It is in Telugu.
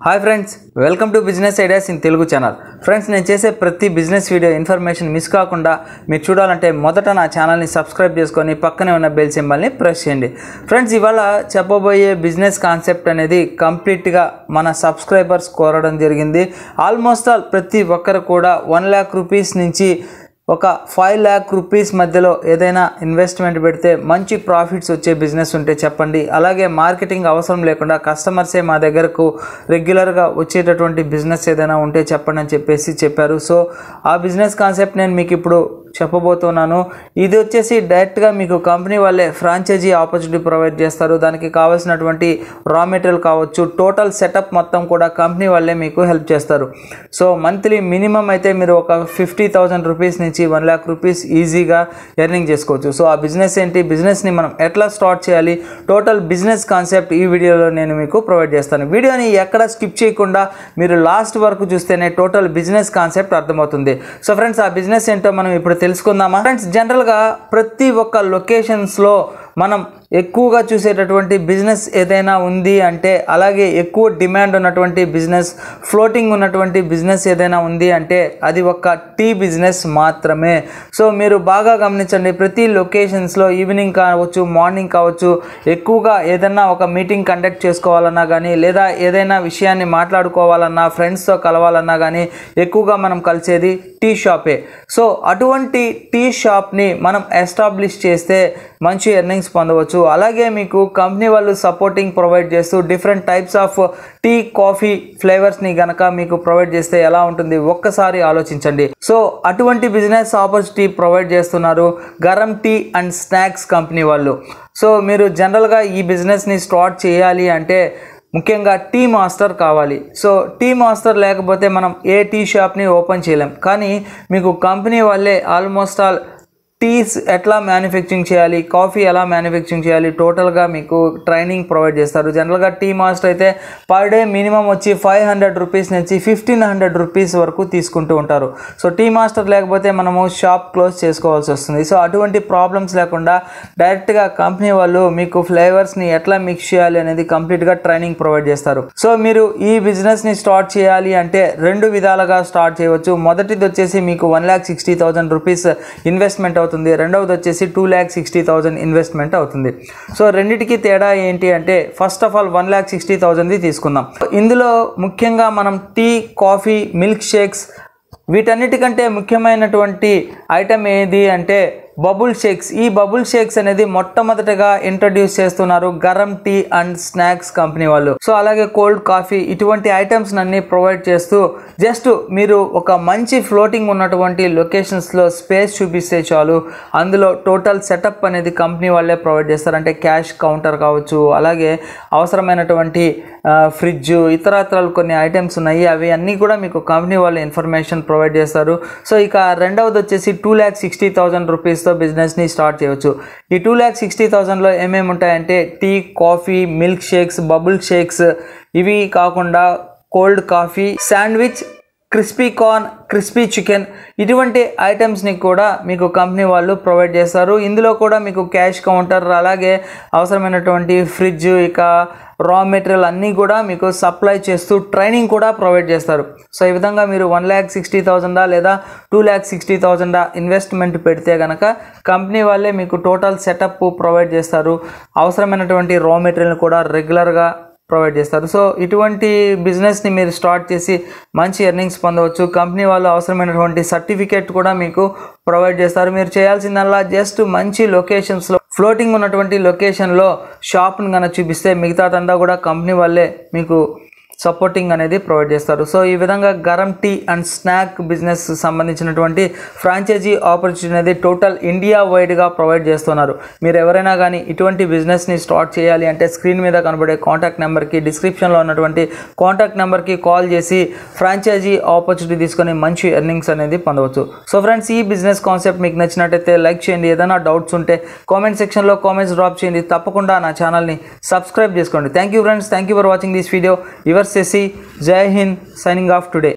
hi friends welcome to business ideas in Telugu channel friends నేను చేసే ప్రతి బిజినెస్ వీడియో ఇన్ఫర్మేషన్ మిస్ కాకుండా మీరు చూడాలంటే మొదట నా ఛానల్ని సబ్స్క్రైబ్ చేసుకొని పక్కనే ఉన్న బెల్ సింబల్ని ప్రెస్ చేయండి ఫ్రెండ్స్ ఇవాళ చెప్పబోయే బిజినెస్ కాన్సెప్ట్ అనేది కంప్లీట్గా మన సబ్స్క్రైబర్స్ కోరడం జరిగింది ఆల్మోస్ట్ ఆల్ ప్రతి ఒక్కరు కూడా వన్ ల్యాక్ రూపీస్ నుంచి ఒక ఫైవ్ ల్యాక్ రూపీస్ మధ్యలో ఏదైనా ఇన్వెస్ట్మెంట్ పెడితే మంచి ప్రాఫిట్స్ వచ్చే బిజినెస్ ఉంటే చెప్పండి అలాగే మార్కెటింగ్ అవసరం లేకుండా కస్టమర్సే మా దగ్గరకు రెగ్యులర్గా వచ్చేటటువంటి బిజినెస్ ఏదైనా ఉంటే చెప్పండి అని చెప్పేసి చెప్పారు సో ఆ బిజినెస్ కాన్సెప్ట్ నేను మీకు ఇప్పుడు చెప్పబోతున్నాను ఇది వచ్చేసి డైరెక్ట్గా మీకు కంపెనీ వాళ్ళే ఫ్రాంచైజీ ఆపర్చునిటీ ప్రొవైడ్ చేస్తారు దానికి కావాల్సినటువంటి రా మెటీరియల్ కావచ్చు టోటల్ సెటప్ మొత్తం కూడా కంపెనీ వాళ్ళే మీకు హెల్ప్ చేస్తారు సో మంత్లీ మినిమం అయితే మీరు ఒక ఫిఫ్టీ థౌజండ్ రూపీస్ నుంచి వన్ ల్యాక్ రూపీస్ ఈజీగా ఎర్నింగ్ చేసుకోవచ్చు సో ఆ బిజినెస్ ఏంటి బిజినెస్ని మనం ఎట్లా స్టార్ట్ చేయాలి టోటల్ బిజినెస్ కాన్సెప్ట్ ఈ వీడియోలో నేను మీకు ప్రొవైడ్ చేస్తాను వీడియోని ఎక్కడ స్కిప్ చేయకుండా మీరు లాస్ట్ వరకు చూస్తేనే టోటల్ బిజినెస్ కాన్సెప్ట్ అర్థమవుతుంది సో ఫ్రెండ్స్ ఆ బిజినెస్ ఏంటో మనం ఇప్పుడు తెలుసుకుందామా ఫ్రెండ్స్ జనరల్గా ప్రతి ఒక్క లొకేషన్స్లో మనం ఎక్కువగా చూసేటటువంటి బిజినెస్ ఏదైనా ఉంది అంటే అలాగే ఎక్కువ డిమాండ్ ఉన్నటువంటి బిజినెస్ ఫ్లోటింగ్ ఉన్నటువంటి బిజినెస్ ఏదైనా ఉంది అంటే అది ఒక టీ బిజినెస్ మాత్రమే సో మీరు బాగా గమనించండి ప్రతి లొకేషన్స్లో ఈవినింగ్ కావచ్చు మార్నింగ్ కావచ్చు ఎక్కువగా ఏదైనా ఒక మీటింగ్ కండక్ట్ చేసుకోవాలన్నా కానీ లేదా ఏదైనా విషయాన్ని మాట్లాడుకోవాలన్నా ఫ్రెండ్స్తో కలవాలన్నా కానీ ఎక్కువగా మనం కలిసేది టీ షాపే సో అటువంటి టీ షాప్ని మనం ఎస్టాబ్లిష్ చేస్తే మంచి ఎర్నింగ్స్ పొందవచ్చు అలాగే మీకు కంపెనీ వాళ్ళు సపోర్టింగ్ ప్రొవైడ్ చేస్తూ different types of tea coffee ఫ్లేవర్స్ని గనక మీకు ప్రొవైడ్ చేస్తే ఎలా ఉంటుంది ఒక్కసారి ఆలోచించండి సో అటువంటి బిజినెస్ ఆపర్చునిటీ ప్రొవైడ్ చేస్తున్నారు Garam tea and snacks company వాళ్ళు సో మీరు జనరల్గా ఈ బిజినెస్ని స్టార్ట్ చేయాలి అంటే ముఖ్యంగా టీ మాస్టర్ కావాలి సో టీ మాస్టర్ లేకపోతే మనం ఏ టీ షాప్ని ఓపెన్ చేయలేం కానీ మీకు కంపెనీ వాళ్ళే ఆల్మోస్ట్ ఆల్ టీస్ ఎట్లా మ్యానుఫ్యాక్చరింగ్ చేయాలి కాఫీ ఎలా మ్యానుఫ్యాక్చరింగ్ చేయాలి టోటల్గా మీకు ట్రైనింగ్ ప్రొవైడ్ చేస్తారు జనరల్గా టీ మాస్టర్ అయితే పర్ డే మినిమం వచ్చి ఫైవ్ హండ్రెడ్ రూపీస్ నుంచి ఫిఫ్టీన్ హండ్రెడ్ రూపీస్ వరకు తీసుకుంటూ ఉంటారు సో టీ మాస్టర్ లేకపోతే మనము షాప్ క్లోజ్ చేసుకోవాల్సి వస్తుంది సో అటువంటి ప్రాబ్లమ్స్ లేకుండా డైరెక్ట్గా కంపెనీ వాళ్ళు మీకు ఫ్లేవర్స్ని ఎట్లా మిక్స్ చేయాలి అనేది కంప్లీట్గా ట్రైనింగ్ ప్రొవైడ్ చేస్తారు సో మీరు ఈ బిజినెస్ని స్టార్ట్ చేయాలి అంటే రెండు విధాలుగా స్టార్ట్ చేయవచ్చు మొదటిది వచ్చేసి మీకు one lakh sixty thousand rupees investment అవుతుంది రెండవది వచ్చేసి two lakh sixty thousand investment అవుతుంది సో రెండింటికి తేడా ఏంటి అంటే first of all one lakh sixty థౌసండ్ది తీసుకుందాం ఇందులో ముఖ్యంగా మనం టీ కాఫీ మిల్క్ షేక్స్ వీటన్నిటికంటే ముఖ్యమైనటువంటి ఐటమ్ ఏది అంటే బబుల్ షేక్స్ ఈ బబుల్ షేక్స్ అనేది మొట్టమొదటగా ఇంట్రడ్యూస్ చేస్తున్నారు Garam tea and snacks company వాళ్ళు సో అలాగే కోల్డ్ కాఫీ ఇటువంటి ఐటమ్స్ అన్ని ప్రొవైడ్ చేస్తూ జస్ట్ మీరు ఒక మంచి ఫ్లోటింగ్ ఉన్నటువంటి లొకేషన్స్లో స్పేస్ చూపిస్తే చాలు అందులో టోటల్ సెటప్ అనేది కంపెనీ వాళ్ళే ప్రొవైడ్ చేస్తారు అంటే క్యాష్ కౌంటర్ కావచ్చు అలాగే అవసరమైనటువంటి ఫ్రిడ్జ్ ఇతరత్రాలు కొన్ని ఐటమ్స్ ఉన్నాయి అవి అన్నీ కూడా మీకు కంపెనీ వాళ్ళు ఇన్ఫర్మేషన్ ప్రొవైడ్ చేస్తారు సో ఇక రెండవది వచ్చేసి టూ ల్యాక్ సిక్స్టీ థౌసండ్ రూపీస్తో బిజినెస్ని స్టార్ట్ చేయవచ్చు ఈ టూ ల్యాక్ సిక్స్టీ థౌసండ్లో ఏమేమి ఉంటాయంటే tea coffee milk shakes bubble shakes ఇవి కాకుండా cold coffee sandwich crispy corn crispy chicken ఇటువంటి ఐటమ్స్ని కూడా మీకు కంపెనీ వాళ్ళు ప్రొవైడ్ చేస్తారు ఇందులో కూడా మీకు క్యాష్ కౌంటర్ అలాగే అవసరమైనటువంటి ఫ్రిడ్జ్ ఇక రా మెటీరియల్ అన్నీ కూడా మీకు సప్లై చేస్తూ ట్రైనింగ్ కూడా ప్రొవైడ్ చేస్తారు సో ఈ విధంగా మీరు వన్ ల్యాక్ సిక్స్టీ థౌజండా లేదా టూ ల్యాక్ సిక్స్టీ థౌజండా ఇన్వెస్ట్మెంట్ పెడితే కనుక కంపెనీ వాళ్ళే మీకు టోటల్ సెటప్ ప్రొవైడ్ చేస్తారు అవసరమైనటువంటి రా మెటీరియల్ కూడా రెగ్యులర్గా ప్రొవైడ్ చేస్తారు సో ఇటువంటి బిజినెస్ని మీరు స్టార్ట్ చేసి మంచి ఎర్నింగ్స్ పొందవచ్చు కంపెనీ వాళ్ళు అవసరమైనటువంటి సర్టిఫికేట్ కూడా మీకు ప్రొవైడ్ చేస్తారు మీరు చేయాల్సిందల్లా జస్ట్ మంచి లొకేషన్స్లో ఫ్లోటింగ్ ఉన్నటువంటి లొకేషన్లో షాప్ని కనుక చూపిస్తే మిగతాదంతా కూడా కంపెనీ వాళ్ళే మీకు సపోర్టింగ్ అనేది ప్రొవైడ్ చేస్తారు సో ఈ విధంగా Garam tea and snack business సంబంధించినటువంటి ఫ్రాంచైజీ ఆపర్చునిటీ అనేది టోటల్ ఇండియా వైడ్గా ప్రొవైడ్ చేస్తున్నారు మీరు ఎవరైనా కానీ ఇటువంటి బిజినెస్ని స్టార్ట్ చేయాలి అంటే స్క్రీన్ మీద కనబడే కాంటాక్ట్ నెంబర్కి డిస్క్రిప్షన్లో ఉన్నటువంటి కాంటాక్ట్ నెంబర్కి కాల్ చేసి ఫ్రాంచైజీ ఆపర్చునిటీ తీసుకొని మంచి ఎర్నింగ్స్ అనేది పొందవచ్చు సో ఫ్రెండ్స్ ఈ బిజినెస్ కాన్సెప్ట్ మీకు నచ్చినట్టయితే లైక్ చేయండి ఏదైనా డౌట్స్ ఉంటే కామెంట్ సెక్షన్లో కామెంట్స్ డ్రాప్ చేయండి తప్పకుండా నా ఛానల్ని సబ్స్క్రైబ్ చేసుకోండి thank you friends thank you for watching this video your సెసి Jai Hind signing off today